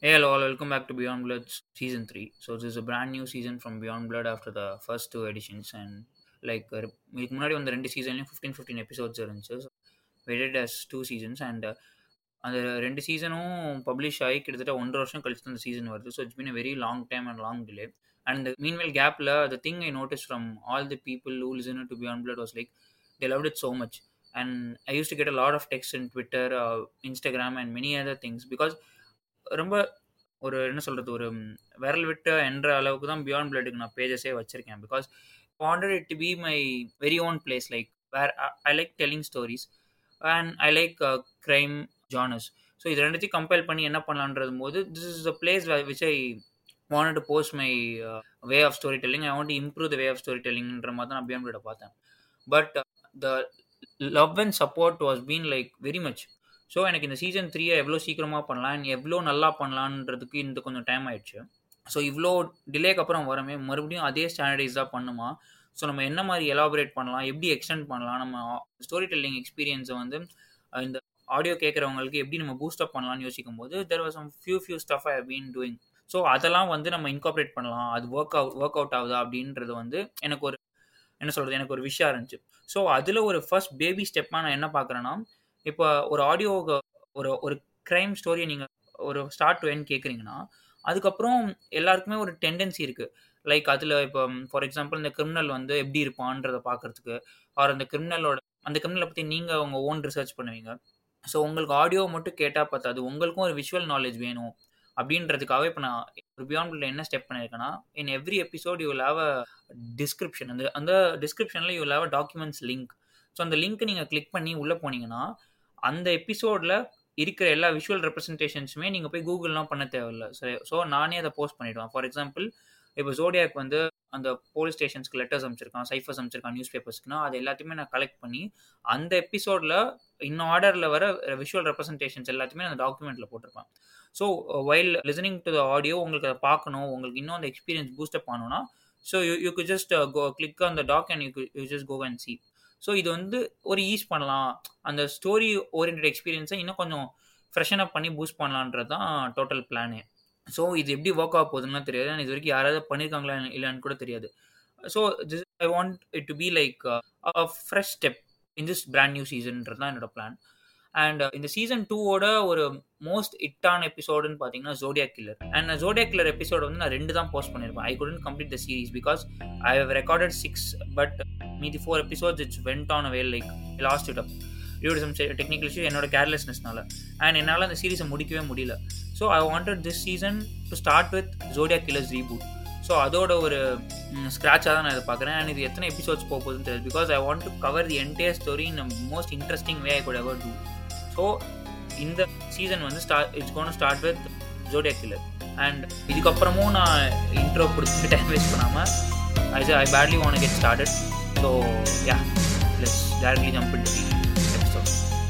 Hey, hello, all. Welcome back to Beyond Blood season three. So this is a brand new season from Beyond Blood after the first two editions, and like uh, இதுக்கு முன்னாடி வந்த ரெண்டு சீசன்லையும் fifteen fifteen episodes இருந்துச்சு so wait as two seasons and அந்த ரெண்டு சீசனும் publish ஆகி கிட்டத்தட்ட ஒன்றரை வருஷம் கழிச்சு அந்த சீசன் வருது so it's been very long time and long delay and meanwhile கேப்பில் the thing I notice from all the people who listen to Beyond Blood was like they love it so much and I used to get a lot of text in Twitter Instagram and many other things because ரொம்ப ஒரு என்ன சொல்கிறது ஒரு விரல் விட்டு என்ற அளவுக்கு தான் பியாண்ட் பிளட்டுக்கு நான் பேஜஸே வச்சுருக்கேன் because wanted it to be my very own place like where I like telling stories and I like crime genres so இது ரெண்டுத்தையும் கம்பேர் பண்ணி என்ன பண்ணலான்றது போது this is a place which I want to post my way of story telling I want improve the way of story டெல்லிங்ன்ற மாதிரி தான் நான் பியாண்ட் பிளட்டை பார்த்தேன் but the love and support was been like very much so எனக்கு இந்த season த்ரீயை எவ்வளோ சீக்கிரமாக பண்ணலாம் எவ்வளோ நல்லா பண்ணலான்றதுக்கு இந்த கொஞ்சம் டைம் ஆயிடுச்சு ஸோ இவ்வளோ டிலேக்கு அப்புறம் வரமே மறுபடியும் அதே ஸ்டாண்டர்டைஸாக பண்ணுமா ஸோ நம்ம என்ன மாதிரி எலாபரேட் பண்ணலாம் எப்படி எக்ஸ்டெண்ட் பண்ணலாம் நம்ம ஸ்டோரி டெல்லிங் எக்ஸ்பீரியன்ஸை வந்து இந்த ஆடியோ கேட்குறவங்களுக்கு எப்படி நம்ம பூஸ்டப் பண்ணலாம்னு யோசிக்கும் போது there was some few few stuff I been doing so அதெல்லாம் வந்து நம்ம இன்கார்பரேட் பண்ணலாம் அது ஒர்க் அவுட் ஒர்க் அவுட் ஆகுதா அப்படின்றது வந்து எனக்கு ஒரு என்ன சொல்கிறது எனக்கு ஒரு விஷயம் இருந்துச்சு ஸோ அதில் ஒரு ஃபர்ஸ்ட் பேபி ஸ்டெப்பாக நான் என்ன பார்க்குறேன்னா இப்போ ஒரு ஆடியோ ஒரு ஒரு க்ரைம் ஸ்டோரியை நீங்கள் ஒரு ஸ்டார்ட் டு என் கேட்குறீங்கன்னா அதுக்கப்புறம் எல்லாருக்குமே ஒரு டெண்டன்சி இருக்குது லைக் அதில் இப்போ ஃபார் எக்ஸாம்பிள் இந்த கிரிமினல் வந்து எப்படி இருப்பான்றதை பார்க்குறதுக்கு ஆர் அந்த கிரிமினலோட அந்த கிரிமினலை பற்றி நீங்கள் உங்கள் ஓன் ரிசர்ச் பண்ணுவீங்க ஸோ உங்களுக்கு ஆடியோ மட்டும் கேட்டால் பார்த்தாது உங்களுக்கும் ஒரு விஷுவல் நாலேஜ் வேணும் அப்படின்றதுக்காக இப்போ நான் ஒரு பியாண்ட் என்ன ஸ்டெப் பண்ணியிருக்கேன்னா in every episode you have a description அந்த அந்த டிஸ்கிரிப்ஷனில் you have a documents link so அந்த லிங்க் நீங்கள் கிளிக் பண்ணி உள்ளே போனீங்கன்னா அந்த எபிசோடில் இருக்கிற எல்லா விஷுவல் ரெப்ரஸன்டேஷன்ஸுமே நீங்கள் போய் கூகுள்லாம் பண்ண தேவையில்லை சரி ஸோ நானே அதை போஸ்ட் பண்ணிவிடுவேன் ஃபார் எக்ஸாம்பிள் இப்போ ஜோடியாக் வந்து அந்த போலீஸ் ஸ்டேஷன்ஸ்க்கு லெட்டர்ஸ் அமைச்சிருக்கான் சைஃபர்ஸ் அமைச்சிருக்கான் நியூஸ் பேப்பர்ஸ்க்குனா அது எல்லாத்தையுமே நான் கலெக்ட் பண்ணி அந்த எபிசோடில் இன்னும் ஆர்டரில் வர விஷுவல் ரெப்ரஸன்டேஷன்ஸ் எல்லாத்தையுமே அந்த டாக்குமெண்ட்டில் போட்டிருப்பேன் so while listening to the audio உங்களுக்கு அதை பார்க்கணும் உங்களுக்கு இன்னும் அந்த எக்ஸ்பீரியன்ஸ் பூஸ்டப் பண்ணணும்னா so you you go just go click அந்த doc and you you just go and see so இது வந்து ஒரு ஈஸ் பண்ணலாம் அந்த ஸ்டோரி ஓரியன்ட் எக்ஸ்பீரியன்ஸை இன்னும் கொஞ்சம் ஃப்ரெஷன் அப் பண்ணி பூஸ்ட் பண்ணலான்றது தான் டோட்டல் பிளானே ஸோ இது எப்படி ஒர்க் ஆக போகுதுன்னு தெரியாது இது வரைக்கும் யாராவது பண்ணியிருக்காங்களா இல்லைன்னு கூட தெரியாது so this I want it to be like fresh step in this brand new சீசன்ன்றது தான் என்னோட பிளான் அண்ட் இந்த சீசன் டூவோட ஒரு மோஸ்ட் இட்டான எபிசோடுன்னு பார்த்தீங்கன்னா Zodiac killer and Zodiac killer episode வந்து நான் ரெண்டு தான் போஸ்ட் பண்ணியிருப்பேன் I couldn't complete the series because I have recorded six but மீதி four episodes it's went on well like lost it up due some technical issue என்னோட கேர்லெஸ்னஸ்னால and என்னால் அந்த சீரீஸை முடிக்கவே முடியல so I wanted this season to start with Zodiac killers reboot so அதோட ஒரு ஸ்க்ராட்சாக தான் நான் இதை பார்க்குறேன் அண்ட் இது எத்தனை எபிசோட்ஸ் போக போகுதுன்னு தெரியாது because I want to cover the entire story in most interesting way I could ever do so இந்த சீசன் வந்து start it's gonna start with Zodiac killer and இதுக்கப்புறமும் நான் இன்ட்ரோ கொடுத்துட்டு டைம் வேஸ்ட் பண்ணாமல் I I badly want get started so yeah let's directly jump in the episode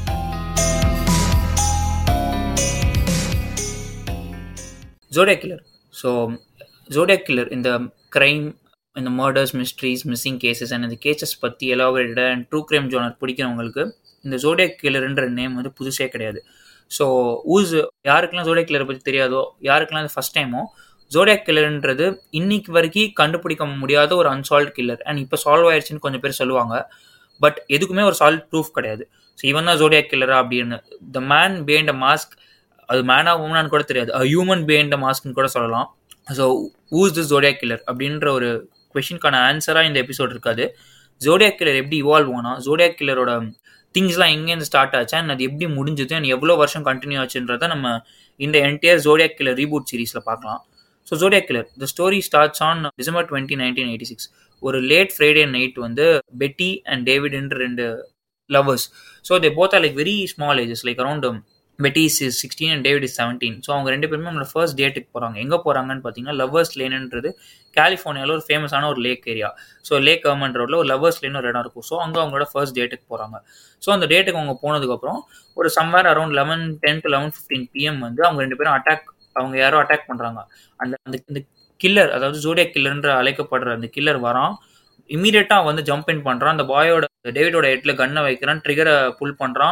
Zodiac killer so Zodiac killer இந்த crime இந்த murders mysteries missing cases and இந்த cases பற்றி elaborated and true crime genre பிடிக்கிறவங்களுக்கு இந்த Zodiac கில்லர்ன்ற name வந்து புதுசே கிடையாது so ஊஸ் யாருக்கெல்லாம் ஜோடியா கில்லரை பற்றி தெரியாதோ யாருக்கெல்லாம் இது ஃபஸ்ட் டைமோ ஜோடியா கில்லர்ன்றது இன்னைக்கு வரைக்கும் கண்டுபிடிக்க முடியாத ஒரு அன்சால்வ் கில்லர் அண்ட் இப்போ சால்வ் ஆயிடுச்சுன்னு கொஞ்சம் பேர் சொல்லுவாங்க பட் எதுக்குமே ஒரு சால்வ் ப்ரூஃப் கிடையாது ஸோ இவன் தான் ஜோடியா கில்லரா அப்படின்னு the man behind a mask அது மேனா உமனான்னு கூட தெரியாது ஹியூமன் பிஹைண்ட் அ மாஸ்க்னு கூட சொல்லலாம் so who's this Zodiac killer அப்படின்ற ஒரு கொஷினுக்கான ஆன்சராக இந்த எபிசோட் இருக்காது ஜோடியா கில்லர் எப்படி இவால்வ் ஆனா ஜோடியா கில்லரோட திங்ஸ்லாம் எங்கேருந்து ஸ்டார்ட் ஆச்சு அண்ட் அது எப்படி முடிஞ்சது அண்ட் எவ்வளோ வருஷம் கண்டினியூ ஆச்சுன்றத நம்ம இந்த என்டையர் ஜோடியா கில்லர் ரீபூட் சீரீஸில் பார்க்கலாம் so Zodiac killer the story starts on December twenty nineteen eighty six ஒரு லேட் ஃப்ரைடே நைட் வந்து பெட்டி அண்ட் டேவிட்ன்ற ரெண்டு lovers so they both are like very small ages like around Betty is sixteen and David is seventeen so அவங்க ரெண்டு பேருமே நம்மளோட first டேட்டுக்கு போகிறாங்க எங்கே போகிறாங்கன்னு பார்த்தீங்கன்னா லவர்ஸ் லேனுன்றது கலிஃபோர்னியாவில் ஒரு ஃபேமஸான ஒரு lake area so lake government ரோட்டில் ஒரு லவர்ஸ் லேன் ஒரு இடம் இருக்கும் ஸோ அங்கே அவங்களோட ஃபர்ஸ்ட் டேட்டுக்கு போகிறாங்க ஸோ அந்த டேட்டுக்கு அவங்க போனதுக்கப்புறம் ஒரு somewhere around eleven ten to eleven fifteen PM வந்து அவங்க ரெண்டு பேரும் அட்டாக் அவங்க யாரோ அட்டாக் பண்ணுறாங்க அந்த அந்த இந்த கில்லர் அதாவது ஜோடியா கில்லர்ன்ற அழைக்கப்படுற அந்த கில்லர் வரான் இமீடியட்டாக வந்து ஜம்ப் இன் பண்ணுறான் அந்த பாயோட டேவிடோட ஹெட்ல கன்னை வைக்கிறான் ட்ரிகரை புல் பண்ணுறான்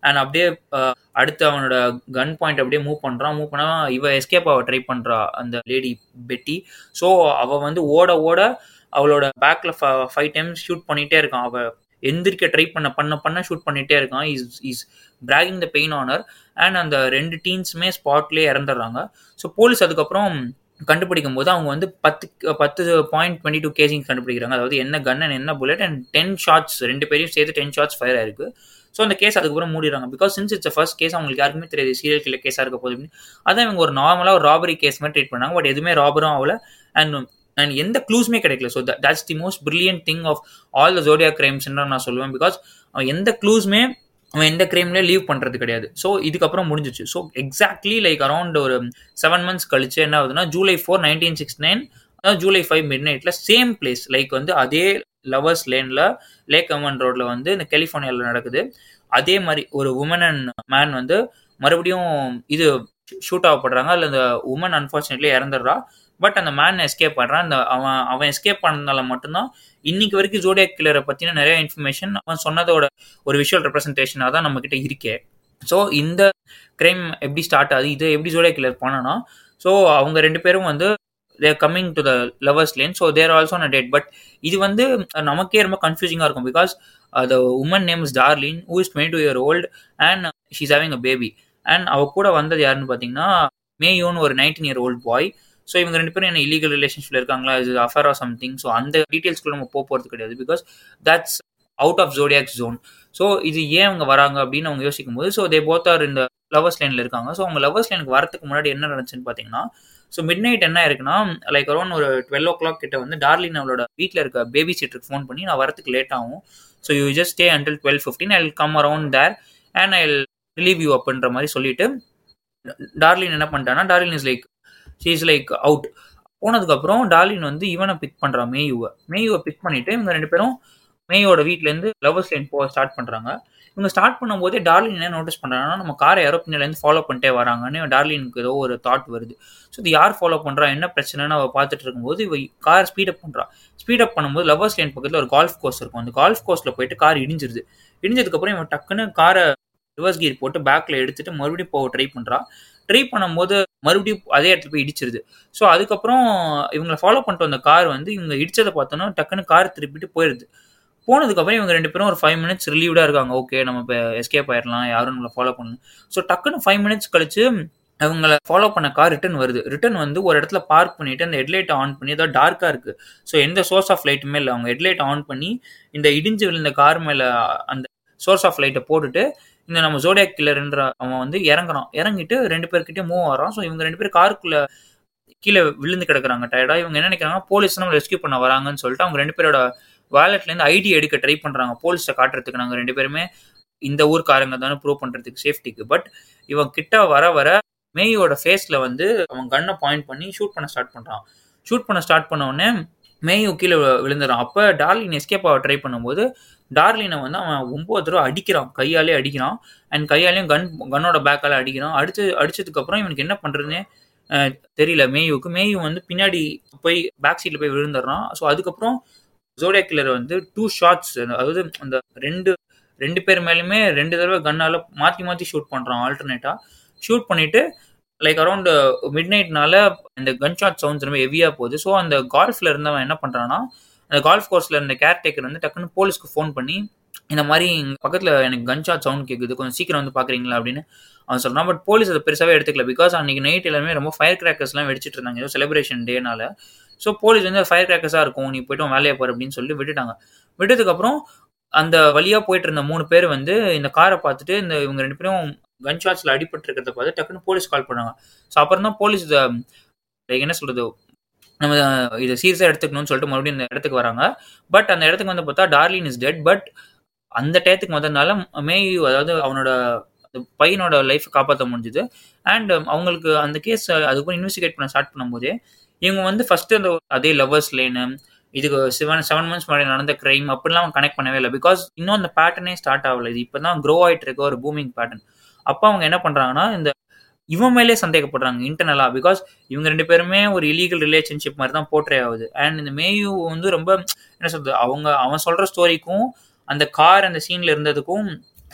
அண்ட் அப்படியே அடுத்து அவனோட கன் பாயிண்ட் அப்படியே மூவ் பண்ணுறான் மூவ் பண்ணா இவ எஸ்கேப் ஆக ட்ரை பண்ணுறா அந்த லேடி பெட்டி ஸோ அவள் வந்து ஓட ஓட அவளோட பேக்கில் ஃபைவ் டைம்ஸ் ஷூட் பண்ணிகிட்டே இருக்கான் அவள் எந்திரிக்க ட்ரை பண்ண பண்ண பண்ண ஷூட் பண்ணிகிட்டே இருக்கான் is is bragging the pain honour and அந்த ரெண்டு டீம்ஸுமே ஸ்பாட்லேயே இறந்துடுறாங்க ஸோ போலீஸ் அதுக்கப்புறம் கண்டுபிடிக்கும் போது அவங்க வந்து பத்து பத்து பாயிண்ட் டுவெண்ட்டி டூ கேசிங் கண்டுபிடிக்கிறாங்க அதாவது என்ன கன் அண்ட் என்ன புல்லட் அண்ட் டென் ஷாட்ஸ் ரெண்டு பேரையும் சேர்த்து டென் ஷாட்ஸ் ஃபயர் ஆயிருக்கு ஸோ அந்த கேஸ் அதுக்கப்புறம் மூடிடுறாங்க because since it's first case அவங்களுக்கு யாருக்குமே தெரியாது சீரியல் கில்லர் கேஸாக இருக்க போது அதான் இவங்க ஒரு நார்மலாக ஒரு ராபரி கேஸ் மாதிரி ட்ரீட் பண்ணாங்க பட் எதுவுமே ராபரும் ஆகல அண்ட் அண்ட் எந்த க்ளூஸுமே கிடைக்கல so that's the most brilliant thing of all the Zodiac crimes நான் சொல்லுவேன் பிகாஸ் அவன் எந்த க்ளூஸுமே அவன் எந்த கிரைம்லேயே லீவ் பண்ணுறது கிடையாது ஸோ இதுக்கப்புறம் முடிஞ்சிச்சு ஸோ எக்ஸாக்ட்லி லைக் அரௌண்ட் ஒரு செவன் மந்த்ஸ் கழிச்சு என்ன ஆகுதுன்னா July four nineteen six nine அதாவது ஜூலை ஃபைவ் மிட் நைட்டில் சேம் பிளேஸ் லைக் வந்து அதே லவர்ஸ் லேனில் லேக் அமன் ரோடில் வந்து இந்த கலிஃபோர்னியாவில் நடக்குது அதே மாதிரி ஒரு உமன் அண்ட் மேன் வந்து மறுபடியும் இது ஷூட் ஆகப்படுறாங்க அதில் இந்த உமன் அன்ஃபார்ச்சுனேட்லி இறந்துடுறா பட் அந்த மேன் எஸ்கேப் பண்ணுறான் அந்த அவன் அவன் எஸ்கேப் பண்ணதுனால மட்டும்தான் இன்னைக்கு வரைக்கும் ஜோடியா கில்லரை பற்றின நிறைய இன்ஃபர்மேஷன் அவன் சொன்னதோட ஒரு விஷுவல் ரெப்ரஸன்டேஷனாக தான் நம்ம கிட்ட இருக்கே ஸோ இந்த கிரைம் எப்படி ஸ்டார்ட் ஆகுது இது எப்படி ஜோடியா கில்லர் பண்ணனா ஸோ அவங்க ரெண்டு பேரும் வந்து they're coming to the lovers lane so they're also a date but இது வந்து நமக்கே ரொம்ப கன்ஃபியூசிங்காக இருக்கும் because the woman name is Darlene who is twenty two year old and she's having a baby and அவ கூட வந்தது யாருன்னு பார்த்தீங்கன்னா மேயோன்னு ஒரு nineteen year old boy so இவங்க ரெண்டு பேரும் என்ன இல்லீகல் ரிலேஷன்ஷிப்ல இருக்காங்களா இது அஃபேர் ஆர் சம்திங் ஸோ அந்த டீட்டெயில்ஸ்க்குள்ள நம்ம போக போகிறது கிடையாது because that's out of Zodiac zone so இது ஏன் அவங்க வராங்க அப்படின்னு அவங்க யோசிக்கும் போது ஸோ தே போத் ஆர் இந்த லவர்ஸ் லைனில் இருக்காங்க ஸோ அவங்க லவர்ஸ் லைனுக்கு வரதுக்கு முன்னாடி என்ன நடந்துச்சுன்னு பார்த்தீங்கன்னா ஸோ மிட் நைட் என்ன இருக்குன்னா லைக் அரௌண்ட் ஒரு டுவெல் ஓ கிளாக் கிட்ட வந்து டார்லின் அவளோட வீட்டில் இருக்க பேபி சீட்டருக்கு ஃபோன் பண்ணி நான் வரத்துக்கு லேட் ஆகும் so you just stay until twelve fifteen I come around there and I relieve you அப்படின்ற மாதிரி சொல்லிட்டு டார்லின் என்ன பண்ணிட்டான்னா Darlene is like she is like out போனதுக்கப்புறம் டார்லின் வந்து இவனை பிக் பண்ணுறான் மேயுவை மேயுவை பிக் பண்ணிட்டு இவங்க ரெண்டு பேரும் மேயோட வீட்டிலேருந்து லவர்ஸ் லைன் போக ஸ்டார்ட் பண்ணுறாங்க இவங்க ஸ்டார்ட் பண்ணும்போதே டார்லின் என்ன நோட்டீஸ் பண்ணுறாங்கன்னா நம்ம காரை யாரோ பின்னாலேருந்து ஃபாலோ பண்ணிட்டே வராங்கன்னு டார்லினுக்கு ஏதோ ஒரு தாட் வருது ஸோ இது யார் ஃபாலோ பண்ணுறா என்ன பிரச்சனைன்னு அவள் பார்த்துட்டு இருக்கும்போது இவ கார் ஸ்பீடப் பண்ணுறா ஸ்பீடப் பண்ணும்போது லவர்ஸ் லைன் பக்கத்தில் ஒரு கால்ஃப் கோர்ஸ் இருக்கும் அந்த கால்ஃப் கோர்ஸில் போயிட்டு கார் இடிஞ்சிருது இடிஞ்சதுக்கப்புறம் இவன் டக்குன்னு காரை ரிவர்ஸ் கீர் போட்டு பேக்கில் எடுத்துட்டு மறுபடியும் போக ட்ரை பண்ணுறா ட்ரை பண்ணும்போது மறுபடியும் அதே இடத்துல போய் இடிச்சிருது ஸோ அதுக்கப்புறம் இவங்களை ஃபாலோ பண்ணிட்டு வந்த கார் வந்து இவங்க இடிச்சதை பார்த்தோன்னா டக்குன்னு கார் திருப்பிட்டு போயிடுது போனதுக்கப்புறம் இவங்க ரெண்டு பேரும் ஒரு ஃபைவ் மினிட்ஸ் ரிலீவ்டாக இருக்காங்க ஓகே நம்ம இப்போ எஸ்கேப் ஆயிடலாம் யாரும் நம்மளை ஃபாலோ பண்ணணும் ஸோ டக்குன்னு ஃபைவ் மினிட்ஸ் கழிச்சு அவங்கள ஃபாலோ பண்ண கார் ரிட்டன் வருது ரிட்டன் வந்து ஒரு இடத்துல பார்க் பண்ணிட்டு அந்த ஹெட்லைட் ஆன் பண்ணி ஏதாவது டார்க்காக இருக்கு ஸோ எந்த சோர்ஸ் ஆஃப் லைட்டுமே இல்லை அவங்க ஹெட்லைட் ஆன் பண்ணி இந்த இடிஞ்சு விழுந்த கார் மேலே அந்த சோர்ஸ் ஆஃப் லைட்டை போட்டுட்டு இந்த நம்ம ஜோடியாக் கில்லர்ன்ற அவன் வந்து இறங்குறான் இறங்கிட்டு ரெண்டு பேர்கிட்டயும் மூவ் ஆகிறான் ஸோ இவங்க ரெண்டு பேரும் காருக்குள்ள கீழே விழுந்து கிடக்குறாங்க டயர்டா இவங்க என்ன நினைக்கிறாங்க போலீஸ் நம்ம ரெஸ்கியூ பண்ண வராங்கன்னு சொல்லிட்டு அவங்க ரெண்டு பேரோட வேலட்லேருந்து ஐடி எடுக்க ட்ரை பண்ணுறாங்க போலீஸை காட்டுறதுக்கு நாங்கள் ரெண்டு பேருமே இந்த ஊர்க்காரங்க தானே ப்ரூவ் பண்ணுறதுக்கு சேஃப்டிக்கு பட் இவன் கிட்ட வர வர மேயோட ஃபேஸில் வந்து அவன் கண்ணை பாயிண்ட் பண்ணி ஷூட் பண்ண ஸ்டார்ட் பண்ணுறான் ஷூட் பண்ண ஸ்டார்ட் பண்ண உடனே மேயு கீழே விழுந்துறான் அப்போ டார்லின் எஸ்கேப் ஆக ட்ரை பண்ணும்போது டார்லினை வந்து அவன் ஒம்பது தடவை அடிக்கிறான் கையாலே அடிக்கிறான் அண்ட் கையாலையும் கன் கன்னோட பேக்கால அடிக்கிறான் அடிச்சு அடிச்சதுக்கப்புறம் இவனுக்கு என்ன பண்ணுறதுனே தெரியல மேயுக்கு மேயு வந்து பின்னாடி போய் பேக் சீட்டில் போய் விழுந்துடுறான் ஸோ அதுக்கப்புறம் ஜோடியா கில்லர் வந்து டூ ஷாட்ஸ் அதாவது அந்த ரெண்டு ரெண்டு பேர் மேலுமே ரெண்டு தடவை கண்ணால் மாற்றி மாற்றி ஷூட் பண்ணுறான் ஆல்டர்னேட்டாக ஷூட் பண்ணிவிட்டு லைக் அரௌண்ட் மிட் நைட்னால இந்த கன் ஷாட் சவுண்ட்ஸ் ரொம்ப ஹெவியாக போகுது ஸோ அந்த கால்ஃபில் இருந்தவன் என்ன பண்ணுறான்னா அந்த கால்ஃப் கோர்ஸில் இருந்த கேர்டேக்கர் வந்து டக்குன்னு போலீஸ்க்கு ஃபோன் பண்ணி இந்த மாதிரி பக்கத்தில் எனக்கு கன் ஷாட் சவுண்ட் கேட்குது கொஞ்சம் சீக்கிரம் வந்து பார்க்குறீங்களா அப்படின்னு அவன் சொல்கிறான் பட் போலீஸ் அதை பெருசாகவே எடுத்துக்கல பிகாஸ் அன்றைக்கி நைட் எல்லாமே ரொம்ப ஃபயர் கிராக்கர்ஸ்லாம் வெடிச்சிட்டு இருந்தாங்க ஏதோ செலிப்ரேஷன் டேனால ஸோ போலீஸ் வந்து ஃபயர் கிராக்கர்ஸாக இருக்கும் நீ போய்ட்டு வேலையை பாரு அப்படின்னு சொல்லி விட்டுட்டாங்க விட்டதுக்கப்புறம் அந்த வழியாக போயிட்டு இருந்த மூணு பேர் வந்து இந்த காரை பார்த்துட்டு இந்த இவங்க ரெண்டு பேரும் கன் ஷாட்ஸில் அடிபட்டு இருக்கிறத பார்த்து டக்குன்னு போலீஸ் கால் பண்ணாங்க ஸோ அப்புறம் தான் போலீஸ் இதை லைக் என்ன சொல்கிறது நம்ம இதை சீரியஸாக எடுத்துக்கணும்னு சொல்லிட்டு மறுபடியும் இந்த இடத்துக்கு வராங்க பட் அந்த இடத்துக்கு வந்து பார்த்தா டார்லின் இஸ் டெட் பட் அந்த டயத்துக்கு வந்ததுனால மேயு அதாவது அவனோட பையனோட லைஃப் காப்பாற்ற முடிஞ்சுது அண்ட் அவங்களுக்கு அந்த கேஸ் அதுக்கப்புறம் இன்வெஸ்டிகேட் பண்ண ஸ்டார்ட் பண்ணும்போதே இவங்க வந்து ஃபர்ஸ்ட் அந்த அதே லவர்ஸ் லேனு இதுக்கு செவன் செவன் மந்த்ஸ் முன்னாடி நடந்த கிரைம் அப்படிலாம் கனெக்ட் பண்ணவே இல்லை பிகாஸ் இன்னும் அந்த பேட்டர்னே ஸ்டார்ட் ஆகல இது இப்போ தான் க்ரோ ஆகிட்டு இருக்க ஒரு பூமிங் பேட்டர்ன் அப்போ அவங்க என்ன பண்ணுறாங்கன்னா இந்த இவன் மேலே சந்தேகப்படுறாங்க இன்டர்னலாக பிகாஸ் இவங்க ரெண்டு பேருமே ஒரு இலீகல் ரிலேஷன்ஷிப் மாதிரி தான் போர்ட்ரே ஆகுது அண்ட் இந்த மேயு வந்து ரொம்ப என்ன சொல்றது அவங்க அவன் சொல்கிற ஸ்டோரிக்கும் அந்த கார் அந்த சீனில் இருந்ததுக்கும்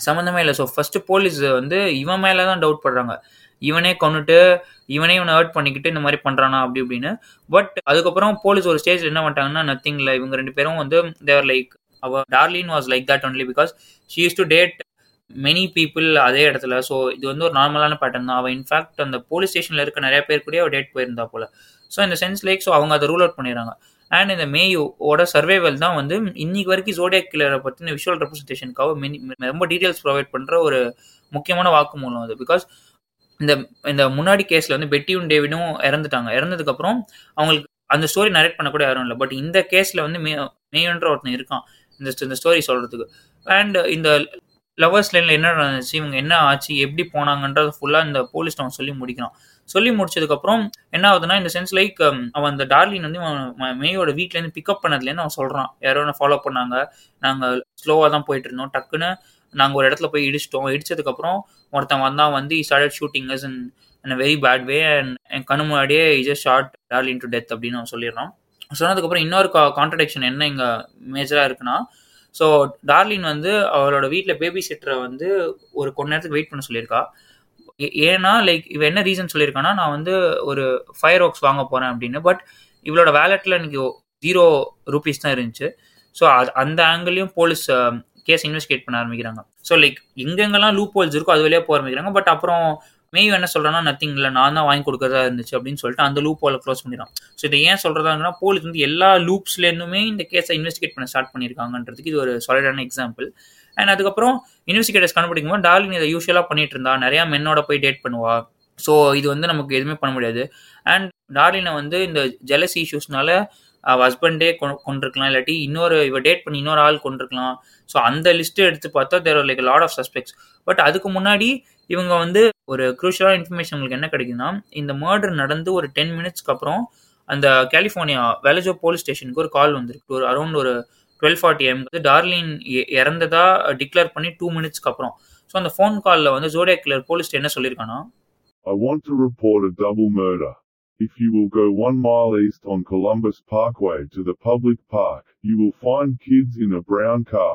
சம்மந்தமே இல்லை ஸோ ஃபர்ஸ்ட் போலீஸ் வந்து இவன் மேலே தான் டவுட் படுறாங்க இவனே கொண்டுட்டு இவனே இவனை ஹர்ட் பண்ணிக்கிட்டு இந்த மாதிரி பண்ணுறானா அப்படி இப்படின்னு பட் அதுக்கப்புறம் போலீஸ் ஒரு ஸ்டேஜில் என்ன பண்ணிட்டாங்கன்னா நத்திங் இல்லை இவங்க ரெண்டு பேரும் வந்து தேவர் லைக் அவ Darlene was like that only because she use to date many people அதே இடத்துல ஸோ இது வந்து ஒரு நார்மலான பேட்டர்ன் தான் அவள் இன்ஃபேக்ட் அந்த போலீஸ் ஸ்டேஷனில் இருக்க நிறைய பேர் கூட அவள் டேட் போயிருந்தா போல ஸோ இந்த சென்ஸ் லைக் ஸோ அவங்க அதை ரூல் அவுட் பண்ணிடுறாங்க அண்ட் இந்த மேயோட சர்வைவல் தான் வந்து இன்னைக்கு வரைக்கும் ஜோடியா கில்லரை பற்றின விஷுவல் ரெப்ரஸன்டேஷனுக்காக மினி ரொம்ப டீட்டெயில்ஸ் ப்ரொவைட் பண்ணுற ஒரு முக்கியமான வாக்குமூலம் அது பிகாஸ் இந்த இந்த முன்னாடி கேஸில் வந்து பெட்டியும் டேவிடும் இறந்துட்டாங்க இறந்ததுக்கப்புறம் அவங்களுக்கு அந்த ஸ்டோரி நரேட் பண்ண கூட யாரும் இல்லை பட் இந்த கேஸில் வந்து மே மேயோன்ற ஒருத்தன் இருக்கான் இந்த இந்த ஸ்டோரி சொல்கிறதுக்கு அண்ட் இந்த லவர்ஸ் லைனில் என்ன நடந்துச்சு இவங்க என்ன ஆச்சு எப்படி போனாங்கன்றது ஃபுல்லாக இந்த போலீஸ் அவன் சொல்லி முடிக்கிறான் சொல்லி முடிச்சதுக்கப்புறம் என்ன ஆகுதுன்னா இந்த சென்ஸ் லைக் அவன் அந்த டார்லின் வந்து மேயோட வீட்லேருந்து பிக்கப் பண்ணதுலேருந்து அவன் சொல்கிறான் யாரோ ஃபாலோ பண்ணாங்க நாங்கள் ஸ்லோவாக தான் போயிட்டு இருந்தோம் டக்குன்னு நாங்கள் ஒரு இடத்துல போய் இடிச்சிட்டோம் இடிச்சதுக்கப்புறம் ஒருத்தன் வந்தால் வந்து he started shooting as in in very bad way and என் கண்ணு முன்னாடியே is shot Darlene to death அப்படின்னு அவன் சொல்லிடுறான் சொன்னதுக்கப்புறம் இன்னொரு கான்ட்ரடிக்ஷன் என்ன இங்கே மேஜராக இருக்குன்னா ஸோ டார்லின் வந்து அவளோட வீட்டில் பேபி சிட்டரை வந்து ஒரு கொஞ்ச நேரத்துக்கு வெயிட் பண்ண சொல்லியிருக்கா ஏன்னா லைக் இவ என்ன ரீசன் சொல்லியிருக்கான்னா நான் வந்து ஒரு ஃபயர் ஒர்க்ஸ் வாங்க போகிறேன் அப்படின்னு பட் இவளோட வேலெட்டில் எனக்கு ஜீரோ ருபீஸ் தான் இருந்துச்சு ஸோ அது அந்த ஆங்கிளையும் போலீஸ் கேஸ் இன்வெஸ்டிகேட் பண்ண ஆரம்பிக்கிறாங்க ஸோ லைக் எங்கெங்கெல்லாம் லூப் ஹோல்ஸ் இருக்கோ அது வழியாக போக ஆரம்பிக்கிறாங்க பட் அப்புறம் மேயும் என்ன சொல்கிறான்னா நத்திங் இல்லை நான் தான் வாங்கி கொடுக்கறதா இருந்துச்சு அப்படின்னு சொல்லிட்டு அந்த லூப் ஹோலை க்ளோஸ் பண்ணிடுறான் ஸோ இதை ஏன் சொல்கிறதாங்கன்னா போலீஸ் வந்து எல்லா லூப்ஸ்லேருந்துமே இந்த கேஸை இன்வெஸ்டிகேட் பண்ண ஸ்டார்ட் பண்ணியிருக்காங்கன்றதுக்கு இது ஒரு சாலிடான எக்ஸாம்பிள் அண்ட் அதுக்கப்புறம் இன்வெஸ்டிகேட்டர்ஸ் கண்டுபிடிக்கும் போது டார்லின் இதை யூஸ்வலாக பண்ணிட்டு இருந்தா நிறையா மென்னோட போய் டேட் பண்ணுவா ஸோ இது வந்து நமக்கு எதுவுமே பண்ண முடியாது அண்ட் டார்லினை வந்து இந்த ஜெலஸ் இஷ்யூஸ்னால அவ ஹஸ்பண்டே கொண்டிருக்கலாம் இல்லாட்டி இன்னொரு இவ டேட் பண்ணி இன்னொரு ஆள் கொண்டிருக்கலாம் ஸோ அந்த லிஸ்ட்டு எடுத்து பார்த்தா there like lot of suspects but அதுக்கு முன்னாடி இவங்க வந்து ஒரு குரூஷியலான இன்ஃபர்மேஷன் உங்களுக்கு என்ன கிடைக்குதுன்னா இந்த மர்டர் நடந்து ஒரு டென் மினிட்ஸ்க்கு அப்புறம் அந்த கலிஃபோர்னியா வெலஜோ போலீஸ் ஸ்டேஷனுக்கு ஒரு கால் வந்திருக்கு ஒரு அரௌண்ட் ஒரு டுவெல் ஃபார்ட்டி எம் வந்து டார்லின் இறந்ததா டிக்ளேர் பண்ணி டூ மினிட்ஸ்க்கு அப்புறம் ஸோ அந்த ஃபோன் காலில் வந்து ஜோடியா கில்லர் போலீஸ் என்ன சொல்லியிருக்கானா I want to report a double murder. If you will go one mile east on Columbus Parkway to the public park, you will find kids in a brown car.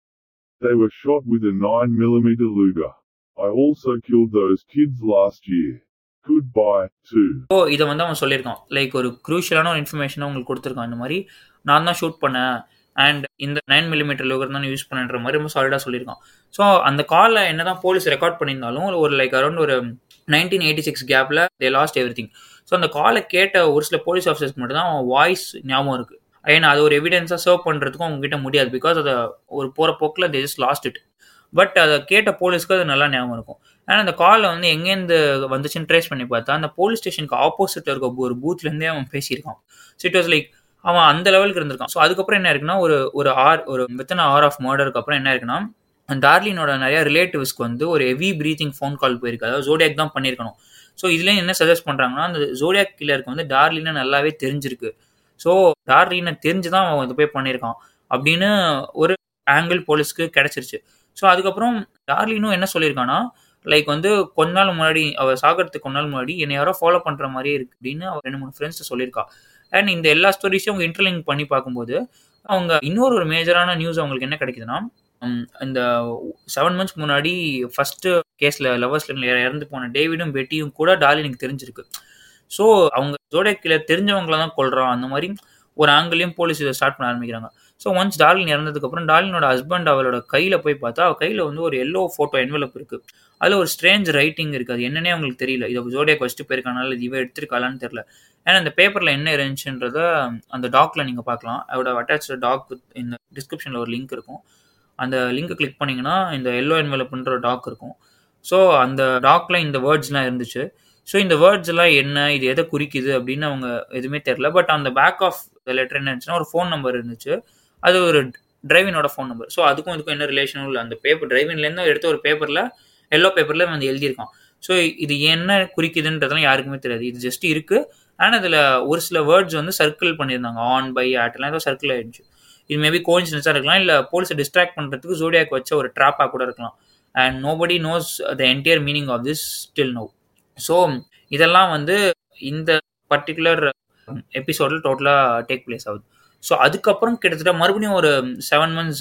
They were shot with a 9mm Luger. I also killed those kids last year. Goodbye, too. So இதை வந்து அவன் சொல்லியிருக்கான் like ஒரு குரூஷியலான ஒரு இன்ஃபர்மேஷனை உங்களுக்கு கொடுத்துருக்கான் இந்த மாதிரி நான் தான் ஷூட் பண்ணேன் அண்ட் இந்த நைன் மில்லிமீட்டர் லோகர் தான் யூஸ் பண்ணுற மாதிரி ரொம்ப சாலிடாக சொல்லியிருக்கான் ஸோ அந்த காலில் என்ன தான் போலீஸ் ரெக்கார்ட் பண்ணியிருந்தாலும் ஒரு லைக் அரௌண்ட் ஒரு நைன்டீன் எயிட்டி சிக்ஸ் கேப்பில் they lost everything so அந்த காலை கேட்ட ஒரு சில போலீஸ் ஆஃபீஸர்ஸ்க்கு மட்டும் தான் அவன் வாய்ஸ் ஞாபகம் இருக்குது ஏன்னா அது ஒரு எவிடன்ஸாக சர்வ் பண்ணுறதுக்கும் அவங்ககிட்ட முடியாது பிகாஸ் அதை ஒரு போகிற போக்கில் they just lost it but அதை கேட்ட போலீஸ்க்கு அது நல்லா ஞாபகம் இருக்கும் ஆனால் அந்த காலில் வந்து எங்கேருந்து வந்துச்சுன்னு ட்ரேஸ் பண்ணி பார்த்தா அந்த போலீஸ் ஸ்டேஷனுக்கு ஆப்போசிட்டில் இருக்க ஒரு பூத்லேருந்தே அவன் பேசியிருக்கான் ஸோ இட் வாஸ் லைக் அவன் அந்த லெவலுக்கு இருந்திருக்கான் ஸோ அதுக்கப்புறம் என்ன இருக்குன்னா ஒரு ஒரு ஆர் ஒரு வித்தன ஆர் ஆஃப் மர்டருக்கு அப்புறம் என்ன இருக்குன்னா டார்லினோட நிறைய ரிலேட்டிவ்ஸ்க்கு வந்து ஒரு ஹெவி ப்ரீத்திங் ஃபோன் கால் போயிருக்கு அதாவது ஜோடியாக் தான் பண்ணியிருக்கணும் ஸோ இதுலேயும் என்ன சஜஸ்ட் பண்ணுறாங்கன்னா அந்த ஜோடியாக் கில்லருக்கு வந்து டார்லினை நல்லாவே தெரிஞ்சிருக்கு ஸோ டார்லினை தெரிஞ்சு தான் அவன் இது போய் பண்ணியிருக்கான் அப்படின்னு ஒரு ஆங்கிள் போலீஸ்க்கு கிடைச்சிருச்சு ஸோ அதுக்கப்புறம் டார்லினும் என்ன சொல்லியிருக்கான்னா லைக் வந்து கொஞ்ச நாள் முன்னாடி அவள் சாகிறதுக்கு கொஞ்ச நாள் முன்னாடி என்னை யாரோ ஃபாலோ பண்ணுற மாதிரியே இருக்கு அப்படின்னு அவள் ரெண்டு மூணு ஃப்ரெண்ட்ஸ் சொல்லியிருக்கா அண்ட் இந்த எல்லா ஸ்டோரிஸையும் அவங்க இன்டர்லிங்க் பண்ணி பார்க்கும்போது அவங்க இன்னொரு ஒரு மேஜரான நியூஸ் அவங்களுக்கு என்ன கிடைக்குதுன்னா இந்த செவன் மந்த்ஸ்க்கு முன்னாடி ஃபஸ்ட்டு கேஸில் லவர்ஸில் இறந்து போன டேவிடும் பெட்டியும் கூட டார்லினுக்கு தெரிஞ்சிருக்கு ஸோ அவங்க ஜோடேக்கில் தெரிஞ்சவங்கள தான் கொள்றான் அந்த மாதிரி ஒரு ஆங்கிளையும் போலீஸ் இதை ஸ்டார்ட் பண்ண ஆரம்பிக்கிறாங்க ஸோ ஒன்ஸ் டார்லின் இறந்ததுக்கப்புறம் டார்லினோட ஹஸ்பண்ட் அவளோட கையில் போய் பார்த்தா அவள் கையில் வந்து ஒரு எல்லோ ஃபோட்டோ என்வலப் இருக்குது அதில் ஒரு ஸ்ட்ரேஞ்ச் ரைட்டிங் இருக்குது அது என்னன்னே அவங்களுக்கு தெரியல இதை ஜோடியாக வச்சுட்டு போயிருக்கனால இது இவ எடுத்திருக்காளான்னு தெரியல ஏன்னா அந்த பேப்பரில் என்ன இருந்துச்சுன்றத அந்த டாக்ல நீங்கள் பார்க்கலாம் அதோட அட்டாச் டாக் வித் இந்த டிஸ்கிரிப்ஷனில் ஒரு லிங்க் இருக்கும் அந்த லிங்க்கை கிளிக் பண்ணிங்கன்னா இந்த எல்லோ என்வலப்ன்ற ஒரு டாக் இருக்கும் ஸோ அந்த டாக்ல இந்த வேர்ட்ஸ்லாம் இருந்துச்சு ஸோ இந்த வேர்ட்ஸ் எல்லாம் என்ன இது எதை குறிக்குது அப்படின்னு அவங்க எதுவுமே தெரில பட் அந்த பேக் ஆஃப் த லெட்டர் என்ன இருந்துச்சுன்னா ஒரு ஃபோன் நம்பர் இருந்துச்சு அது ஒரு டிரைவினோட ஃபோன் நம்பர் ஸோ அதுக்கும் இதுக்கும் என்ன ரிலேஷனும் இல்லை அந்த பேப்பர் டிரைவின்லேருந்து எடுத்த ஒரு பேப்பரில் எல்லோ பேப்பரில் வந்து எழுதியிருக்கான் ஸோ இது என்ன குறிக்குதுன்றதுலாம் யாருக்குமே தெரியாது இது ஜஸ்ட் இருக்குது ஆனால் அதில் ஒரு சில வேர்ட்ஸ் வந்து சர்க்கிள் பண்ணியிருந்தாங்க ஆன் பை ஆட்லாம் ஏதோ சர்க்கிள் ஆயிடுச்சு இது மேபி கோயின்சிடன்ஸாக இருக்கலாம் இல்லை போலீஸை டிஸ்ட்ராக்ட் பண்ணுறதுக்கு ஜோடியாக் வச்ச ஒரு ட்ராப்பாக கூட இருக்கலாம் and nobody knows the entire meaning of this still know so இதெல்லாம் வந்து இந்த பர்டிகுலர் எபிசோடில் டோட்டலாக டேக் பிளேஸ் ஆகுது ஸோ அதுக்கப்புறம் கிட்டத்தட்ட மறுபடியும் ஒரு செவன் மந்த்ஸ் அதாவது